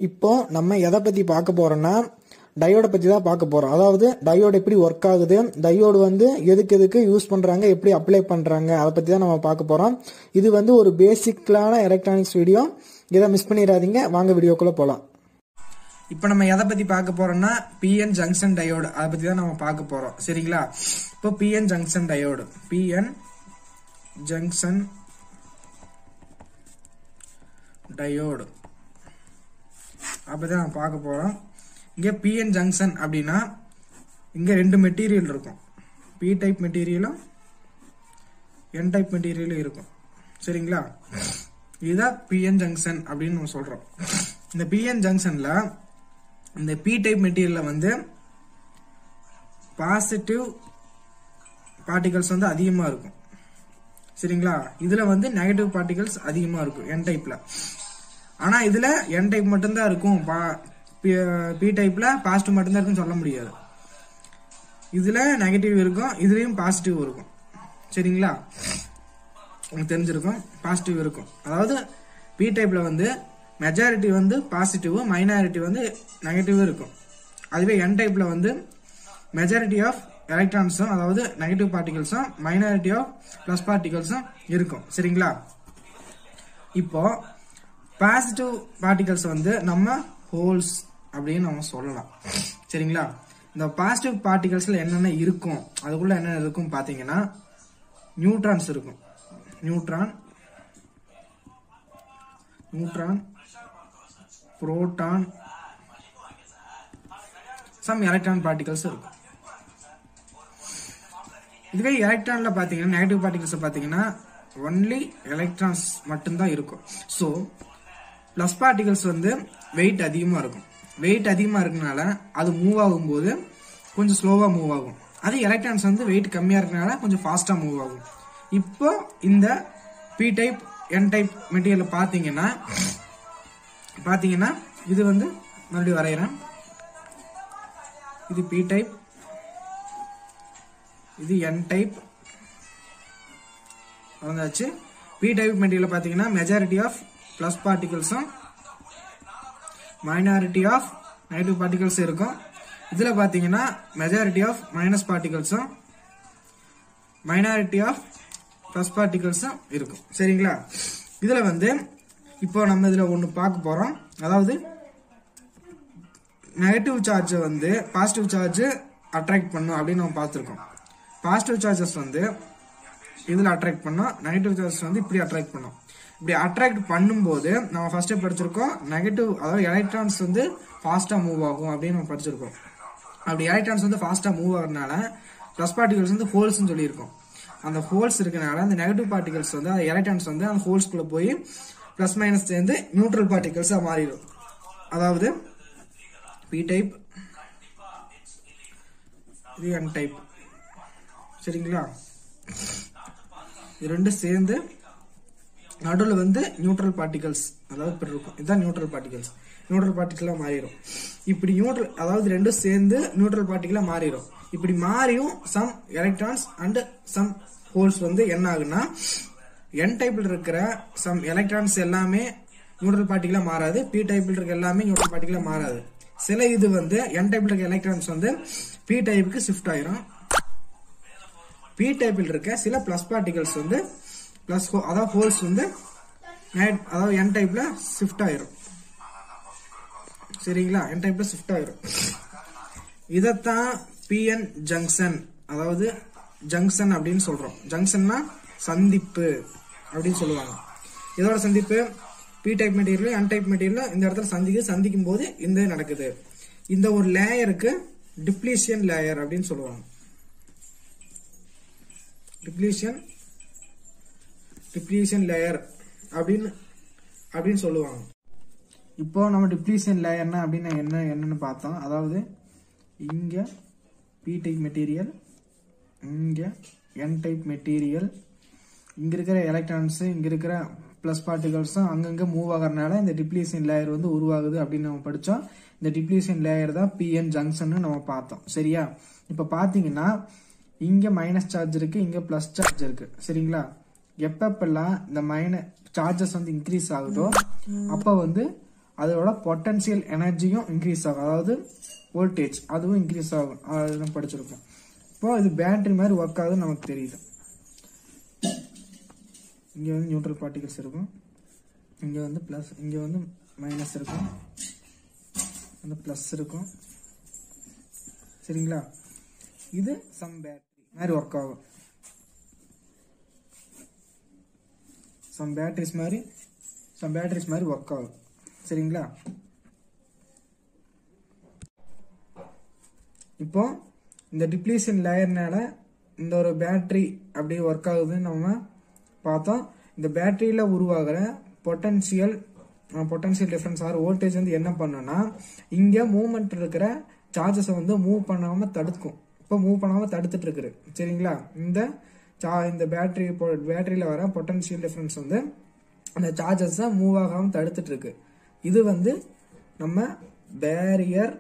இப்போ நம்ம எதை பத்தி பார்க்க போறோம்னா டயோடை பத்தி தான் பார்க்க போறோம் அதாவது டயோடு எப்படி ஒர்க் ஆகுது டயோடு வந்து எதுக்கு எதுக்கு யூஸ் பண்றாங்க எப்படி அப்ளை பண்றாங்க அதை பத்தி தான் நம்ம பார்க்க போறோம் இது வந்து ஒரு பேசிக்கலான எலக்ட்ரானிக்ஸ் வீடியோ இதை மிஸ் பண்ணிடாதீங்க வாங்க வீடியோக்குள்ள போலாம் இப்போ நம்ம எதை பத்தி பார்க்க போறோம்னா பிஎன் ஜங்ஷன் டயோடு அதை பத்தி தான் நம்ம பார்க்க போறோம் சரிங்களா இப்போ PN junction diode PN junction diode அப்பதான் நம்ம பார்க்க போறோம் இங்க பிஎன் ஜங்ஷன் அப்படின்னா இங்க ரெண்டு மெட்டீரியல் இருக்கும் பி டைப் மெட்டீரியலும் என் டைப் மெட்டீரியலும் இருக்கும் சரிங்களா இதுதான் பிஎன் ஜங்ஷன் அப்படின்னு நம்ம சொல்றோம் இந்த பிஎன் ஜங்ஷன்ல இந்த பி டைப் மெட்டீரியல்ல வந்து பாசிட்டிவ் பார்ட்டிகல்ஸ் வந்து அதிகமா இருக்கும் சரிங்களா இதுல வந்து நெகட்டிவ் பார்ட்டிகல்ஸ் அதிகமா இருக்கும் என் டைப்ல ஆனா இதுல என் டைப் மட்டும்தான் இருக்கும் பி டைப்ல பாசிட்டிவ் மட்டும்தான் இருக்குன்னு சொல்ல முடியாது இதுல நெகட்டிவ் இருக்கும் இதுலயும் பாசிட்டிவ் இருக்கும் சரிங்களா உங்களுக்கு தெரிஞ்சிருக்கும் பாசிட்டிவ் இருக்கும் அதாவது பி டைப்ல வந்து மெஜாரிட்டி வந்து பாசிட்டிவ் மைனாரிட்டி வந்து நெகட்டிவ் இருக்கும் அதுவே என் டைப்ல வந்து மெஜாரிட்டி ஆஃப் எலக்ட்ரான்ஸும் அதாவது நெகட்டிவ் பார்ட்டிகல்ஸும் மைனாரிட்டி ஆஃப் பிளஸ் பார்ட்டிகல்ஸும் இருக்கும் சரிங்களா இப்போ பாசிட்டிவ் பார்ட்டிகல்ஸ் வந்து நம்ம ஹோல்ஸ் அப்படின்னு நம்ம சொல்லலாம் சரிங்களா இந்த பாசிட்டிவ் பார்ட்டிகல்ஸ்ல என்னென்ன இருக்கும் அதுக்குள்ள என்னென்ன இருக்கும் பாத்தீங்கன்னா நியூட்ரான்ஸ் இருக்கும் neutron neutron proton some electron particles இருக்கும் இதுவே எலக்ட்ரான்ல பாத்தீங்கன்னா நெகட்டிவ் பார்ட்டிகல்ஸ் பாத்தீங்கன்னா ஒன்லி எலக்ட்ரான்ஸ் மட்டும்தான் இருக்கும் ஸோ பிளஸ் பார்ட்டிகல்ஸ் வந்து வெயிட் அதிகமா இருக்கும் வெயிட் அதிகமா இருக்கனால அது மூவ் ஆகும்போது கொஞ்சம் ஸ்லோவா மூவ் ஆகும் அது எலக்ட்ரான்ஸ் வந்து வெயிட் கம்மியா இருக்கனால கொஞ்சம் ஃபாஸ்டா மூவ் ஆகும் இப்போ இந்த P type N type material பாத்தீங்கன்னா பாத்தீங்கன்னா இது வந்து மறுபடியும் வரைகிறேன் இது பி டைப் இது என் டைப் வந்தாச்சு பி டைப் மெட்டீரியல் பாத்தீங்கன்னா மெஜாரிட்டி ஆஃப் பிளஸ் பார்ட்டிகல்ஸும் மைனாரிட்டி ஆஃப் நெகட்டிவ் பார்ட்டிகல்ஸ் இருக்கும் இதுல பாத்தீங்கன்னா மெஜாரிட்டி ஆஃப் மைனஸ் பார்ட்டிகல்ஸும் மைனாரிட்டி ஆஃப் பிளஸ் பார்ட்டிகல்ஸும் இருக்கும் சரிங்களா இதுல வந்து இப்போ நம்ம இதுல ஒன்று பார்க்க போறோம் அதாவது நெகட்டிவ் சார்ஜ் வந்து பாசிட்டிவ் சார்ஜ் அட்ராக்ட் பண்ணும் அப்படின்னு நம்ம பார்த்துருக்கோம் பாசிட்டிவ் சார்ஜஸ் வந்து இதில் அட்ராக்ட் பண்ணோம் நெகட்டிவ் சார்ஜஸ் வந்து இப்படி அட்ராக்ட் பண்ணும் இப்படி அட்ராக்ட் பண்ணும்போது நம்ம ஃபர்ஸ்டே படிச்சிருக்கோம் நெகட்டிவ் அதாவது எலக்ட்ரான்ஸ் வந்து ஃபாஸ்டா மூவ் ஆகும் அப்படின்னு நம்ம படிச்சிருக்கோம் அப்படி எலக்ட்ரான்ஸ் வந்து ஃபாஸ்டா மூவ் ஆகிறதுனால ப்ளஸ் பார்ட்டிகல்ஸ் வந்து ஹோல்ஸ்னு சொல்லியிருக்கோம் அந்த ஹோல்ஸ் இருக்கனால அந்த நெகட்டிவ் பார்ட்டிகல்ஸ் வந்து அந்த எலக்ட்ரான்ஸ் வந்து அந்த ஹோல்ஸ்குள்ள போய் பிளஸ் மைனஸ் சேர்ந்து நியூட்ரல் பார்ட்டிகல்ஸா மாறிடும் அதாவது பி டைப் இது என் டைப் சரிங்களா இது ரெண்டும் சேர்ந்து நடுவில் வந்து நியூட்ரல் பார்ட்டிகல்ஸ் அதாவது இப்படி இருக்கும் இதுதான் நியூட்ரல் பார்ட்டிகல்ஸ் நியூட்ரல் பார்ட்டிகலா மாறிடும் இப்படி நியூட்ரல் அதாவது ரெண்டும் சேர்ந்து நியூட்ரல் பார்ட்டிகலா மாறிடும் இப்படி மாறியும் some electrons and some holes வந்து என்ன ஆகுன்னா என் டைப்ல இருக்கிற சம் எலக்ட்ரான்ஸ் எல்லாமே நியூட்ரல் பார்ட்டிகலா மாறாது பி டைப்ல இருக்க எல்லாமே நியூட்ரல் பார்ட்டிகலா மாறாது சில இது வந்து என் டைப்ல இருக்க எலக்ட்ரான்ஸ் வந்து பி டைப்புக்கு ஷிஃப்ட் ஆயிரும் பி டைப்பில் இருக்க சில பிளஸ் பார்ட்டிகல்ஸ் வந்து பிளஸ் அதாவது ஹோல்ஸ் வந்து அதாவது என் டைப்ல ஷிஃப்ட் ஆயிரும் சரிங்களா என் டைப்ல ஷிஃப்ட் ஆயிரும் இதத்தான் பிஎன் ஜங்ஷன் அதாவது ஜங்ஷன் அப்படின்னு சொல்றோம் ஜங்ஷன்னா சந்திப்பு அப்படின்னு சொல்லுவாங்க இதோட சந்திப்பு P type material N type material இந்த இடத்துல சந்திக்கு சந்திக்கும் போது இந்த நடக்குது இந்த ஒரு லேயருக்கு டிப்ளீஷியன் லேயர் அப்படின்னு சொல்லுவாங்க டிப்ளீஷன் டிப்ளீஷன் லேயர் அப்படின்னு அப்படின்னு சொல்லுவாங்க இப்போ நம்ம டிப்ளீஷன் லேயர்னா அப்படின்னு என்ன என்னன்னு பார்த்தோம் அதாவது இங்க பி டைப் மெட்டீரியல் இங்க என் டைப் மெட்டீரியல் இங்க இருக்கிற எலக்ட்ரான்ஸ் இங்க இருக்கிற பிளஸ் பார்ட்டிகல்ஸும் அங்கங்க மூவ் ஆகிறதுனால இந்த டிப்ளீஷன் லேயர் வந்து உருவாகுது அப்படின்னு நம்ம படிச்சோம் இந்த டிப்ளீஷன் லேயர் தான் பிஎன் ஜங்ஷன் நம்ம பார்த்தோம் சரியா இப்ப பாத்தீங்கன்னா இங்க மைனஸ் சார்ஜ் இருக்கு இங்க பிளஸ் சார்ஜ் இருக்கு சரிங்களா எப்பப்பெல்லாம் இந்த மைனஸ் சார்ஜஸ் வந்து இன்க்ரீஸ் ஆகுதோ அப்ப வந்து அதோட பொட்டன்சியல் எனர்ஜியும் இன்க்ரீஸ் ஆகும் அதாவது வோல்டேஜ் அதுவும் இன்க்ரீஸ் ஆகும் அதுதான் படிச்சிருக்கோம் இப்போ இது பேட்டரி மாதிரி ஒர்க் ஆகுதுன்னு நமக்கு தெரியுது இங்கே வந்து நியூட்ரல் பார்ட்டிகல்ஸ் இருக்கும் இங்கே வந்து ப்ளஸ் இங்கே வந்து மைனஸ் இருக்கும் வந்து ப்ளஸ் இருக்கும் சரிங்களா இது சம் பேட்டரி மாதிரி ஒர்க் ஆகும் சம் பேட்டரிஸ் மாதிரி சம் பேட்டரிஸ் மாதிரி ஒர்க் ஆகும் சரிங்களா இப்போ இந்த டிப்ளீஷன் லேயர்னால இந்த ஒரு பேட்டரி அப்படியே ஒர்க் ஆகுதுன்னு நம்ம பார்த்தோம் இந்த பேட்டரியில் உருவாகிற potential potential difference or voltage வந்து என்ன பண்ணுன்னா இங்கே மூவ்மெண்ட் இருக்கிற சார்ஜஸை வந்து மூவ் பண்ணாமல் தடுக்கும் இப்போ மூவ் பண்ணாமல் தடுத்துட்டு இருக்குது சரிங்களா இந்த சா இந்த பேட்டரி பேட்டரியில் வர பொட்டன்சியல் டிஃபரன்ஸ் வந்து அந்த சார்ஜஸை மூவ் ஆகாமல் தடுத்துட்டு இருக்கு இது வந்து நம்ம பேரியர்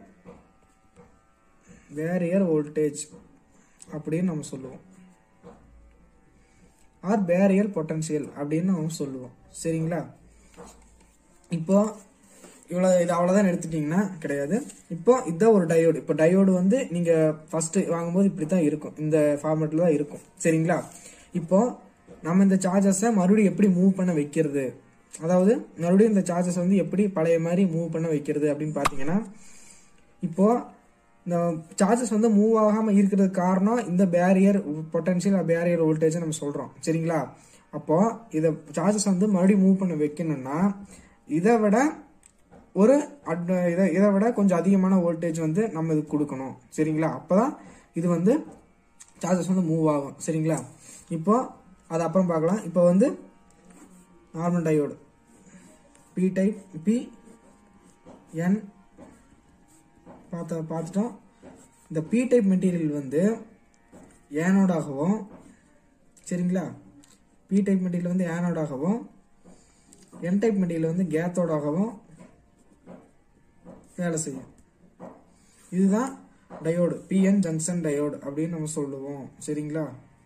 பேரியர் வோல்டேஜ் அப்படின்னு நம்ம சொல்லுவோம் ஆர் பேரியர் பொட்டன்சியல் அப்படின்னு நம்ம சொல்லுவோம் சரிங்களா இப்போ இவ்வளோ இது அவ்வளோதான் எடுத்துட்டீங்கன்னா கிடையாது இப்போ இதுதான் ஒரு டயோடு இப்போ டயோடு வந்து நீங்கள் ஃபர்ஸ்ட் வாங்கும்போது இப்படி தான் இருக்கும் இந்த ஃபார்மேட்டில் தான் இருக்கும் சரிங்களா இப்போ நம்ம இந்த சார்ஜஸை மறுபடியும் எப்படி மூவ் பண்ண வைக்கிறது அதாவது மறுபடியும் இந்த சார்ஜஸ் வந்து எப்படி பழைய மாதிரி மூவ் பண்ண வைக்கிறது அப்படின்னு பார்த்தீங்கன்னா இப்போ இந்த சார்ஜஸ் வந்து மூவ் ஆகாம இருக்கிறதுக்கு காரணம் இந்த பேரியர் பொட்டன்ஷியல் பேரியர் வோல்டேஜ் நம்ம சொல்றோம் சரிங்களா அப்போ இதை சார்ஜஸ் வந்து மறுபடியும் மூவ் பண்ண வைக்கணும்னா இதை விட ஒரு அட் இதை இதை விட கொஞ்சம் அதிகமான வோல்டேஜ் வந்து நம்ம இதுக்கு கொடுக்கணும் சரிங்களா அப்பதான் இது வந்து சார்ஜஸ் வந்து மூவ் ஆகும் சரிங்களா இப்போ அது அப்புறம் பார்க்கலாம் இப்போ வந்து normal diode P type P N பார்த்த பார்த்துட்டோம் இந்த பி டைப் மெட்டீரியல் வந்து ஏனோடாகவும் சரிங்களா பி டைப் மெட்டீரியல் வந்து ஏனோடாகவும் என் டைப் மெட்டீரியல் வந்து கேத்தோடாகவும் வேலை செய்யும் இதுதான் டயோடு பிஎன் ஜங்ஷன் டயோடு அப்படின்னு நம்ம சொல்லுவோம் சரிங்களா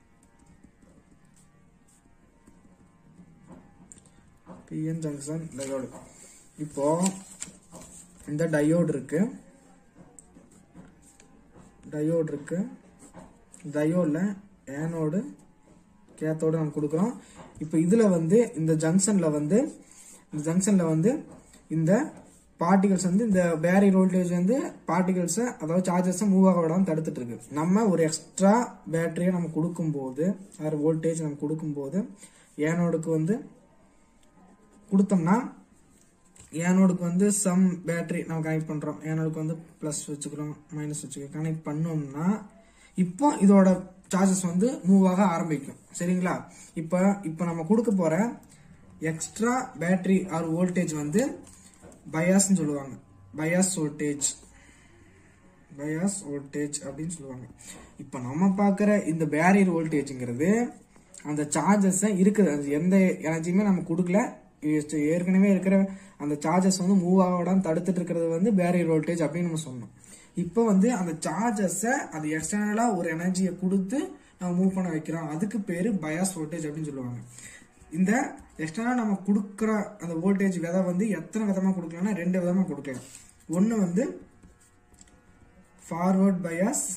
பிஎன் ஜங்ஷன் டயோடு இப்போ இந்த டயோடு இருக்கு டயோடு இருக்கு டயோடில் ஏனோடு கேத்தோடு நம்ம கொடுக்குறோம் இப்போ இதில் வந்து இந்த ஜங்ஷனில் வந்து இந்த ஜங்ஷனில் வந்து இந்த பார்ட்டிகல்ஸ் வந்து இந்த பேரியர் வோல்டேஜ் வந்து பார்ட்டிகல்ஸை அதாவது சார்ஜஸை மூவ் ஆக விடாமல் தடுத்துட்டு இருக்கு நம்ம ஒரு எக்ஸ்ட்ரா பேட்டரியை நம்ம கொடுக்கும்போது அது வோல்டேஜ் நம்ம கொடுக்கும்போது ஏனோடுக்கு வந்து கொடுத்தோம்னா ஏனோடுக்கு வந்து சம் பேட்டரி நம்ம கனெக்ட் பண்ணுறோம் ஏனோடுக்கு வந்து ப்ளஸ் வச்சுக்கிறோம் மைனஸ் வச்சுக்கிறோம் கனெக்ட் பண்ணோம்னா இப்போ இதோட சார்ஜஸ் வந்து மூவ் ஆக ஆரம்பிக்கும் சரிங்களா இப்போ இப்போ நம்ம கொடுக்க போகிற எக்ஸ்ட்ரா பேட்டரி ஆர் வோல்டேஜ் வந்து பயாஸ்ன்னு சொல்லுவாங்க பயாஸ் வோல்டேஜ் பயாஸ் வோல்டேஜ் அப்படின்னு சொல்லுவாங்க இப்போ நம்ம பார்க்குற இந்த பேரியர் வோல்டேஜ்ங்கிறது அந்த சார்ஜஸை இருக்குது அது எந்த எனர்ஜியுமே நம்ம கொடுக்கல இது ஏற்கனவே இருக்கிற அந்த சார்ஜஸ் வந்து மூவ் ஆகாம தடுத்துட்டு இருக்கிறது வந்து பேரியர் வோல்டேஜ் அப்படின்னு நம்ம சொன்னோம் இப்போ வந்து அந்த சார்ஜஸை அது எக்ஸ்டர்னலாக ஒரு எனர்ஜியை கொடுத்து நம்ம மூவ் பண்ண வைக்கிறோம் அதுக்கு பேர் பயாஸ் வோல்டேஜ் அப்படின்னு சொல்லுவாங்க இந்த எக்ஸ்டர்னலாக நம்ம கொடுக்குற அந்த வோல்டேஜ் விதை வந்து எத்தனை விதமாக கொடுக்கலாம்னா ரெண்டு விதமாக கொடுக்கலாம் ஒன்று வந்து ஃபார்வர்ட் பயாஸ்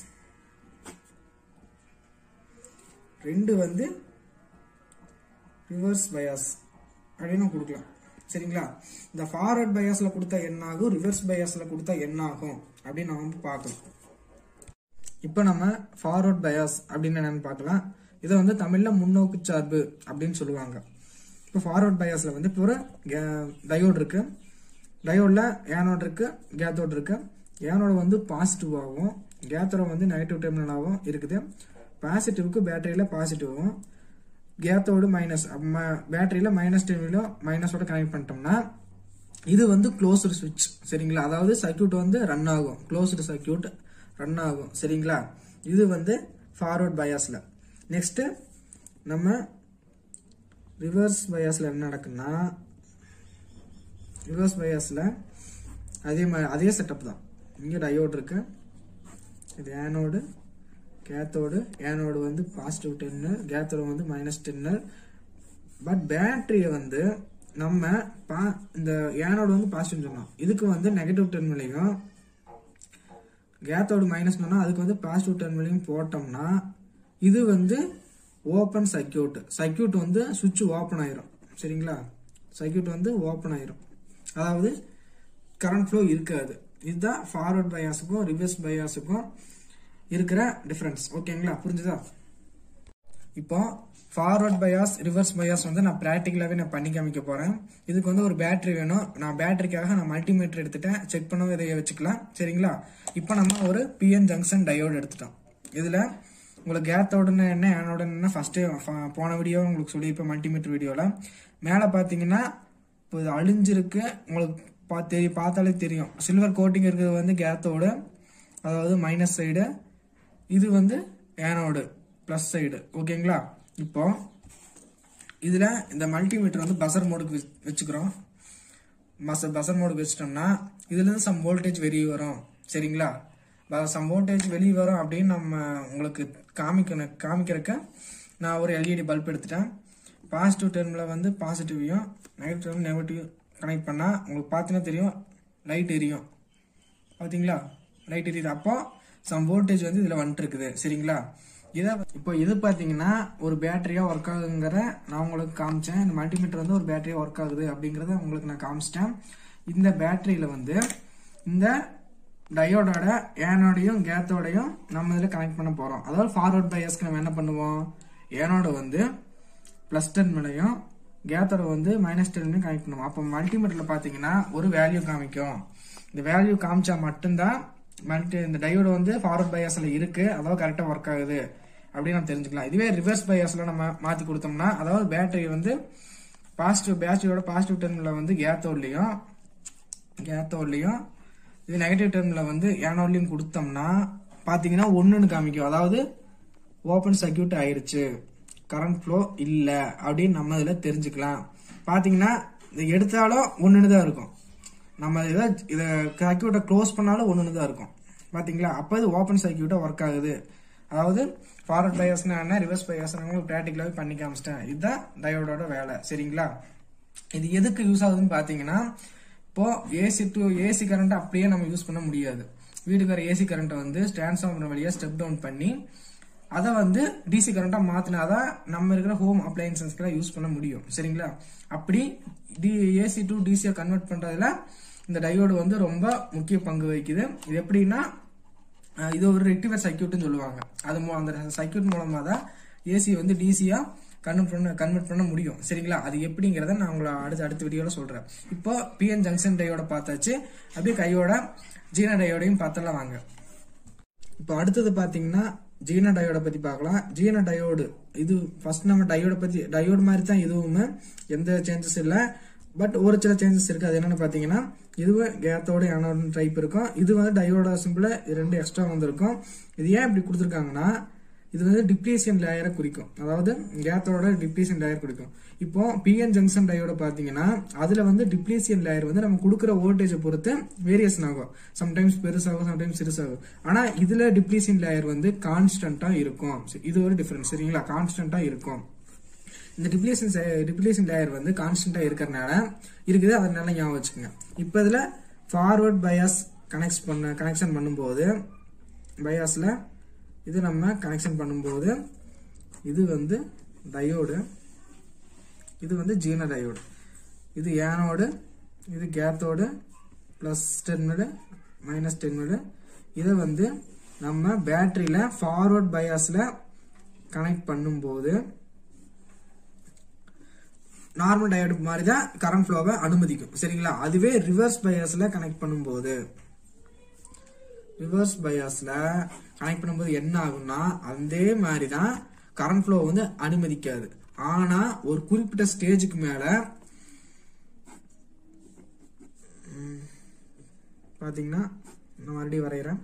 ரெண்டு வந்து ரிவர்ஸ் பயாஸ் அப்படின்னு கொடுக்கலாம் சரிங்களா இந்த ஃபார்வர்ட் பயாஸ்ல கொடுத்தா என்ன ஆகும் ரிவர்ஸ் பயாஸ்ல கொடுத்தா என்ன ஆகும் அப்படின்னு நம்ம வந்து பார்க்கலாம் இப்போ நம்ம ஃபார்வர்ட் பயாஸ் அப்படின்னு என்னன்னு பார்க்கலாம் இதை வந்து தமிழ்ல முன்னோக்கு சார்பு அப்படின்னு சொல்லுவாங்க இப்போ ஃபார்வர்ட் பயாஸ்ல வந்து இப்போ ஒரு டயோட் இருக்கு டயோட்ல ஏனோட் இருக்கு கேத்தோட் இருக்கு ஏனோட வந்து பாசிட்டிவாகவும் கேத்தோட வந்து நெகட்டிவ் டெர்மினலாகவும் இருக்குது பாசிட்டிவ்க்கு பேட்டரியில் பாசிட்டிவும் கேத்தோடு மைனஸ் பேட்டரியில் மைனஸ் டெர்மினலும் மைனஸோட கனெக்ட் பண்ணிட்டோம்னா இது வந்து க்ளோஸ்டு சுவிட்ச் சரிங்களா அதாவது சர்க்கியூட் வந்து ரன் ஆகும் க்ளோஸ்டு சர்க்கியூட் ரன் ஆகும் சரிங்களா இது வந்து ஃபார்வர்ட் பயாஸில் நெக்ஸ்ட்டு நம்ம ரிவர்ஸ் பயாஸில் என்ன நடக்குன்னா ரிவர்ஸ் பயாஸில் அதே மாதிரி அதே செட்டப் தான் இங்கே டயோடு இருக்கு இது ஆனோடு கேத்தோடு ஏனோடு வந்து பாசிட்டிவ் டென்னு கேத்தோடு வந்து மைனஸ் டென்னு பட் பேட்டரியை வந்து நம்ம பா இந்த ஏனோடு வந்து பாசிட்டிவ் சொன்னோம் இதுக்கு வந்து நெகட்டிவ் டெர்மினலையும் கேத்தோடு மைனஸ் பண்ணா அதுக்கு வந்து பாசிட்டிவ் டெர்மினலையும் போட்டோம்னா இது வந்து ஓப்பன் சர்க்கியூட் சர்க்கியூட் வந்து சுவிட்ச் ஓப்பன் ஆயிரும் சரிங்களா சர்க்கியூட் வந்து ஓப்பன் ஆயிரும் அதாவது கரண்ட் ஃப்ளோ இருக்காது இதுதான் ஃபார்வர்ட் பயாஸுக்கும் ரிவர்ஸ் பயாஸுக்கும் இருக்கிற டிஃபரன்ஸ் ஓகேங்களா புரிஞ்சுதா இப்போ ஃபார்வர்ட் பயாஸ் ரிவர்ஸ் பயாஸ் வந்து நான் ப்ராக்டிக்கலாகவே நான் பண்ணி காமிக்க போறேன் இதுக்கு வந்து ஒரு பேட்டரி வேணும் நான் பேட்டரிக்காக நான் மல்டிமீட்டர் எடுத்துட்டேன் செக் பண்ணவும் இதை வச்சுக்கலாம் சரிங்களா இப்போ நம்ம ஒரு பிஎன் ஜங்ஷன் டயோடு எடுத்துட்டோம் இதில் உங்களுக்கு கேத்தோடனே என்ன ஏனோட என்ன ஃபர்ஸ்டே போன வீடியோ உங்களுக்கு சொல்லியிருப்பேன் மல்டிமீட்டர் வீடியோவில் மேலே பார்த்தீங்கன்னா இப்போ இது அழிஞ்சிருக்கு உங்களுக்கு பா தெரிய பார்த்தாலே தெரியும் சில்வர் கோட்டிங் இருக்கிறது வந்து கேத்தோடு அதாவது மைனஸ் சைடு இது வந்து ஏனோடு ப்ளஸ் சைடு ஓகேங்களா இப்போ இதில் இந்த மல்டிமீட்டர் வந்து பசர் மோடுக்கு வச்சு- வச்சுக்கிறோம் மச பசர் மோடுக்கு வச்சிட்டோம்னா இதுலேருந்து சம் வோல்டேஜ் வெளியே வரும் சரிங்களா சம் வோல்டேஜ் வெளியே வரும் அப்படின்னு நம்ம உங்களுக்கு காமிக்கணும் காமிக்கிறக்க நான் ஒரு எல்இடி பல்ப் எடுத்துட்டேன் பாசிட்டிவ் டெர்மில் வந்து பாசிட்டிவையும் நெகட்டிவ் டெர்ம் நெகட்டிவ் கனெக்ட் பண்ணால் உங்களுக்கு பார்த்தீங்கன்னா தெரியும் லைட் எரியும் பாத்தீங்களா லைட் எரியுது அப்போ சம் வோல்டேஜ் வந்து இதுல வந்துட்டு இருக்குது சரிங்களா இதை இப்போ இது பாத்தீங்கன்னா ஒரு பேட்டரியா ஒர்க் ஆகுங்கிற நான் உங்களுக்கு காமிச்சேன் இந்த மல்டிமீட்டர் வந்து ஒரு பேட்டரியா ஒர்க் ஆகுது அப்படிங்கறத உங்களுக்கு நான் காமிச்சிட்டேன் இந்த பேட்டரியில வந்து இந்த டயோடோட ஏனோடையும் கேத்தோடையும் நம்ம இதில் கனெக்ட் பண்ண போறோம் அதாவது ஃபார்வர்ட் பையஸ்க்கு நம்ம என்ன பண்ணுவோம் ஏனோட வந்து ப்ளஸ் டெர்மினையும் கேத்தோட வந்து மைனஸ் டெர்மினையும் கனெக்ட் பண்ணுவோம் அப்போ மல்டிமீட்டரில் பார்த்தீங்கன்னா ஒரு வேல்யூ காமிக்கும் இந்த வேல்யூ காமிச்சா மட்டும்தான் மல்டி இந்த டயோடு வந்து ஃபார்வர்ட் பயாஸில் இருக்கு அதாவது கரெக்டாக ஒர்க் ஆகுது அப்படின்னு நம்ம தெரிஞ்சுக்கலாம் இதுவே ரிவர்ஸ் பயாஸில் நம்ம மாற்றி கொடுத்தோம்னா அதாவது பேட்டரி வந்து பாசிட்டிவ் பேட்டரியோட பாசிட்டிவ் டெர்மில் வந்து கேத்தோட்லையும் கேத்தோட்லையும் இது நெகட்டிவ் டெர்மில் வந்து ஏனோட்லையும் கொடுத்தோம்னா பார்த்தீங்கன்னா ஒன்றுன்னு காமிக்கும் அதாவது ஓப்பன் சர்க்கியூட் ஆயிருச்சு கரண்ட் ஃப்ளோ இல்லை அப்படின்னு நம்ம இதில் தெரிஞ்சுக்கலாம் பார்த்தீங்கன்னா இது எடுத்தாலும் ஒன்றுன்னு தான் இருக்கும் நம்ம இதை இதை சர்க்கியூட்டை க்ளோஸ் பண்ணாலும் ஒன்றுன்னு தான் இருக்கும் பார்த்தீங்களா அப்போ இது ஓப்பன் சர்க்கியூட்டாக ஒர்க் ஆகுது அதாவது ஃபார்வர்ட் பயாஸ்னா என்ன ரிவர்ஸ் பயாஸ் உங்களுக்கு ப்ராக்டிக்கலாகவே பண்ணி காமிச்சிட்டேன் இதுதான் டயோடோட வேலை சரிங்களா இது எதுக்கு யூஸ் ஆகுதுன்னு பார்த்தீங்கன்னா இப்போ ஏசி டு ஏசி கரண்ட் அப்படியே நம்ம யூஸ் பண்ண முடியாது வீட்டுக்கார ஏசி கரண்ட்டை வந்து டிரான்ஸ்ஃபார்மர் வழியாக ஸ்டெப் டவுன் பண்ணி அதை வந்து டிசி கரண்டா மாத்தினாதான் நம்ம இருக்கிற ஹோம் அப்ளையன்சஸ்க்கெல்லாம் யூஸ் பண்ண முடியும் சரிங்களா அப்படி டி ஏசி டு டிசியை கன்வெர்ட் பண்றதுல இந்த டயோடு வந்து ரொம்ப முக்கிய பங்கு வகிக்குது இது எப்படின்னா அஹ் இது ஒரு ரெக்டிஃபர் சர்க்கியூட்னு சொல்லுவாங்க அது மூ- அந்த சர்க்கியூட் மூலமா தான் ஏசி வந்து டிசியா கன்வெர்ட் பண்ண கன்வெர்ட் பண்ண முடியும் சரிங்களா அது எப்படிங்கிறத நான் உங்களை அடுத்த அடுத்த வீடியோல சொல்றேன் இப்போ பிஎன் ஜங்ஷன் டயோட பார்த்தாச்சு அப்படியே கையோட ஜீன டயோடையும் பார்த்தலாம் வாங்க இப்போ அடுத்தது பாத்தீங்கன்னா ஜீன டயோட பத்தி பார்க்கலாம் ஜீன டயோடு இது ஃபர்ஸ்ட் நம்ம டயோட பத்தி டயோடு மாதிரி தான் இதுவுமே எந்த சேஞ்சஸ் இல்லை பட் ஒரு சில சேஞ்சஸ் இருக்கு அது என்னன்னு பாத்தீங்கன்னா இதுவே கேத்தோட ஆனோட டைப் இருக்கும் இது வந்து டயோட சிம்பிள் ரெண்டு எக்ஸ்ட்ரா வந்திருக்கும் இது ஏன் இப்படி கொடுத்துருக்காங்கன்னா இது வந்து டிப்ளீசியன் லேயரை குறிக்கும் அதாவது கேத்தோட டிப்ளீசியன் லேயர் குறிக்கும் இப்போ பிஎன் ஜங்ஷன் டயோட பாத்தீங்கன்னா அதுல வந்து டிப்ளீசியன் லேயர் வந்து நம்ம கொடுக்குற வோல்டேஜை பொறுத்து வேரியேஷன் ஆகும் சம்டைம்ஸ் பெருசாகும் சம்டைம்ஸ் சிறுசாகும் ஆனா இதுல டிப்ளீசியன் லேயர் வந்து கான்ஸ்டன்டா இருக்கும் இது ஒரு டிஃபரன்ஸ் சரிங்களா கான்ஸ்டன்டா இருக்கும் இந்த டிப்ளேஷன் டிப்ளேஷன் லேயர் வந்து கான்ஸ்டன்டா இருக்கிறனால இருக்குது அதனால ஞாபகம் வச்சுக்கோங்க இப்போ இதுல ஃபார்வர்ட் பயாஸ் கனெக்ட் பண்ண கனெக்ஷன் பண்ணும்போது பயாஸ்ல இது நம்ம கனெக்ஷன் பண்ணும்போது இது வந்து டயோடு இது வந்து ஜீன டயோடு இது ஏனோடு இது cathode plus terminal minus terminal இதை வந்து நம்ம பேட்டரியில ஃபார்வர்ட் பயாஸ்ல கனெக்ட் பண்ணும்போது நார்மல் டயோடு மாதிரி தான் கரண்ட் ஃப்ளோவை அனுமதிக்கும் சரிங்களா அதுவே ரிவர்ஸ் பயாஸ்ல கனெக்ட் பண்ணும்போது ரிவர்ஸ் பயாஸ்ல கனெக்ட் பண்ணும்போது என்ன ஆகும்னா அதே மாதிரி தான் கரண்ட் ஃப்ளோ வந்து அனுமதிக்காது ஆனா ஒரு குறிப்பிட்ட ஸ்டேஜுக்கு மேல ம், பாத்தீங்கன்னா நான் மறுபடியும் வரைகிறேன்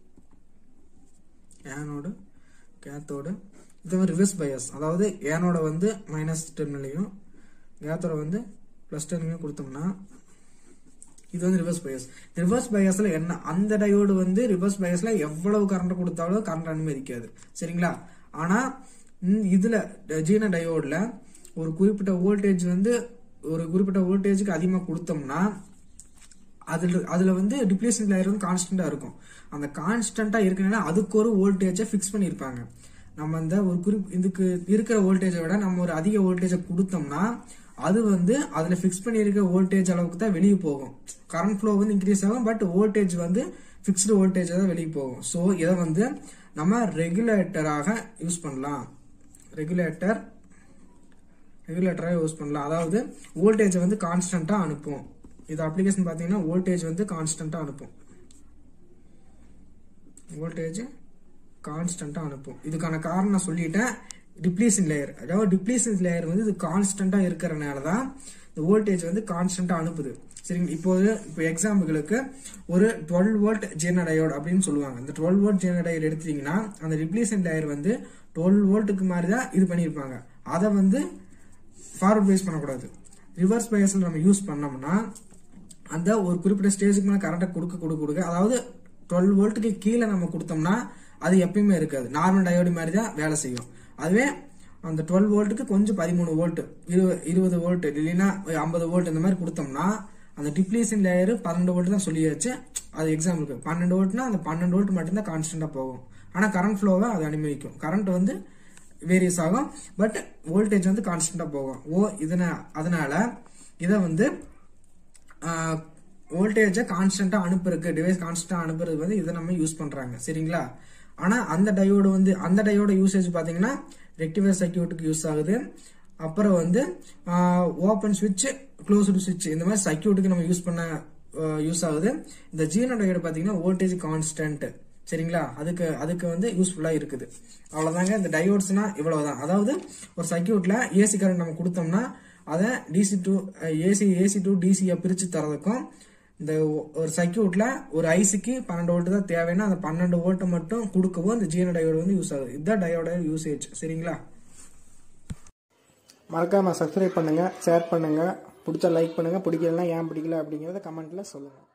ஏனோடு கேத்தோடு இது வந்து ரிவர்ஸ் பயாஸ் அதாவது ஏனோட வந்து மைனஸ் டெர்மினலையும் கேத்தோட வந்து ப்ளஸ் டெர்மினலையும் கொடுத்தோம்னா இது வந்து ரிவர்ஸ் பயாஸ் ரிவர்ஸ் பயாஸ்ல என்ன அந்த டயோடு வந்து ரிவர்ஸ் பயாஸ்ல எவ்வளவு கரண்ட் கொடுத்தாலும் கரண்ட் அனுமதிக்காது சரிங்களா ஆனா இந்த இதுல ஜீன டயோட்ல ஒரு குறிப்பிட்ட வோல்டேஜ் வந்து ஒரு குறிப்பிட்ட வோல்டேஜுக்கு அதிகமாக கொடுத்தோம்னா அதில் அதில் வந்து டிப்ளேஷன் லேயர் வந்து கான்ஸ்டண்ட்டாக இருக்கும் அந்த கான்ஸ்டண்ட்டாக இருக்கனால அதுக்கு ஒரு வோல்டேஜை ஃபிக்ஸ் பண்ணியிருப்பாங்க நம்ம அந்த ஒரு குறிப் இதுக்கு இருக்கிற வோல்டேஜை விட நம்ம ஒரு அதிக வோல்டேஜை கொடுத்தோம்னா அது வந்து அதில் ஃபிக்ஸ் பண்ணியிருக்க வோல்டேஜ் அளவுக்கு தான் வெளியே போகும் கரண்ட் ஃப்ளோ வந்து இன்க்ரீஸ் ஆகும் பட் வோல்டேஜ் வந்து ஃபிக்ஸ்டு வோல்டேஜ் தான் வெளியே போகும் ஸோ இதை வந்து நம்ம ரெகுலேட்டராக யூஸ் பண்ணலாம் ரெகுலேட்டர் ரெகுலேட்டராக யூஸ் பண்ணலாம் அதாவது வோல்டேஜை வந்து கான்ஸ்டண்ட்டாக அனுப்பும் இது அப்ளிகேஷன் பார்த்தீங்கன்னா வோல்டேஜ் வந்து கான்ஸ்டண்ட்டாக அனுப்பும் வோல்டேஜ் கான்ஸ்டண்ட்டாக அனுப்பும் இதுக்கான காரணம் நான் சொல்லிட்டேன் டிப்ளீஷன் லேயர் அதாவது டிப்ளீஷன் லேயர் வந்து இது கான்ஸ்டண்ட்டாக இருக்கிறனால தான் இந்த வோல்டேஜ் வந்து கான்ஸ்டண்ட்டாக அனுப்புது சரிங்க இப்போது இப்போ எக்ஸாம்பிளுக்கு ஒரு டுவெல் வோல்ட் ஜெனடையோடு அப்படின்னு சொல்லுவாங்க இந்த டுவெல் வோல்ட் ஜெனடையர் எடுத்தீங்கன்னா அந்த டிப்ளீஷன் லேயர் வந்து டுவெல் வோல்ட்டுக்கு மாதிரி தான் இது பண்ணியிருப்பாங்க அதை வந்து ஃபார்வர்ட் பேஸ் பண்ணக்கூடாது ரிவர்ஸ் பயஸில் நம்ம யூஸ் பண்ணோம்னா அந்த ஒரு குறிப்பிட்ட ஸ்டேஜுக்கு மேலே கரண்ட்டை கொடுக்க கொடுக்க கொடுக்க அதாவது டுவெல் வோல்ட்டுக்கு கீழே நம்ம கொடுத்தோம்னா அது எப்பயுமே இருக்காது நார்மல் டயோடு மாதிரி தான் வேலை செய்யும் அதுவே அந்த டுவெல் வோல்ட்டுக்கு கொஞ்சம் பதிமூணு வோல்ட் இருபது இருபது வோல்ட் இல்லைன்னா ஐம்பது வோல்ட் இந்த மாதிரி கொடுத்தோம்னா அந்த டிப்ளீஷன் லேயர் பன்னெண்டு வோல்ட் தான் சொல்லியாச்சு அது எக்ஸாம்பிளுக்கு பன்னெண்டு வோல்ட்னா அந்த பன்னெண்டு வோல்ட் மட்டும்தான் கான்ஸ்டன்டாக போகும் ஆனால் கரண்ட் ஃப்ளோவை அது அனுமதிக்கும் கரண்ட் வந்து வேரியஸ் ஆகும் பட் வோல்டேஜ் வந்து கான்ஸ்டன்டாக போகும் ஓ இதன அதனால இதை வந்து வோல்டேஜை கான்ஸ்டன்ட்டாக அனுப்புறதுக்கு டிவைஸ் கான்ஸ்டன்ட்டாக அனுப்புறதுக்கு வந்து இதை நம்ம யூஸ் பண்ணுறாங்க சரிங்களா ஆனால் அந்த டயோடு வந்து அந்த டயோட யூசேஜ் பார்த்தீங்கன்னா ரெக்டிஃபைர் சர்க்கியூட்டுக்கு யூஸ் ஆகுது அப்புறம் வந்து ஓப்பன் சுவிட்ச் க்ளோஸ்டு சுவிட்ச் இந்த மாதிரி சர்க்கியூட்டுக்கு நம்ம யூஸ் பண்ண யூஸ் ஆகுது இந்த ஜீனோ டயோடு பார்த்தீங்கன்னா வோல்டேஜ் கான்ஸ்டன்ட் சரிங்களா அதுக்கு அதுக்கு வந்து யூஸ்ஃபுல்லாக இருக்குது அவ்வளோதாங்க இந்த டயோட்ஸ்னா இவ்வளவுதான் அதாவது ஒரு சர்க்கியூட்ல ஏசி கரண்ட் நம்ம கொடுத்தோம்னா அதை DC to AC AC to டிசியை பிரித்து தரதுக்கும் இந்த ஒரு சர்க்கியூட்ல ஒரு ஐசிக்கு பன்னெண்டு வோல்ட் தான் தேவைன்னா அந்த பன்னெண்டு வோல்ட்டை மட்டும் கொடுக்கவும் இந்த ஜீனோ டயோடு வந்து யூஸ் ஆகுது இதுதான் டயோட யூசேஜ் சரிங்களா மறக்காம சப்ஸ்கிரைப் பண்ணுங்க ஷேர் பண்ணுங்க பிடிச்சா லைக் பண்ணுங்க பிடிக்கலன்னா ஏன் பிடிக்கல அப்படிங்கிறத கமெண்ட்ல சொல்லுங்க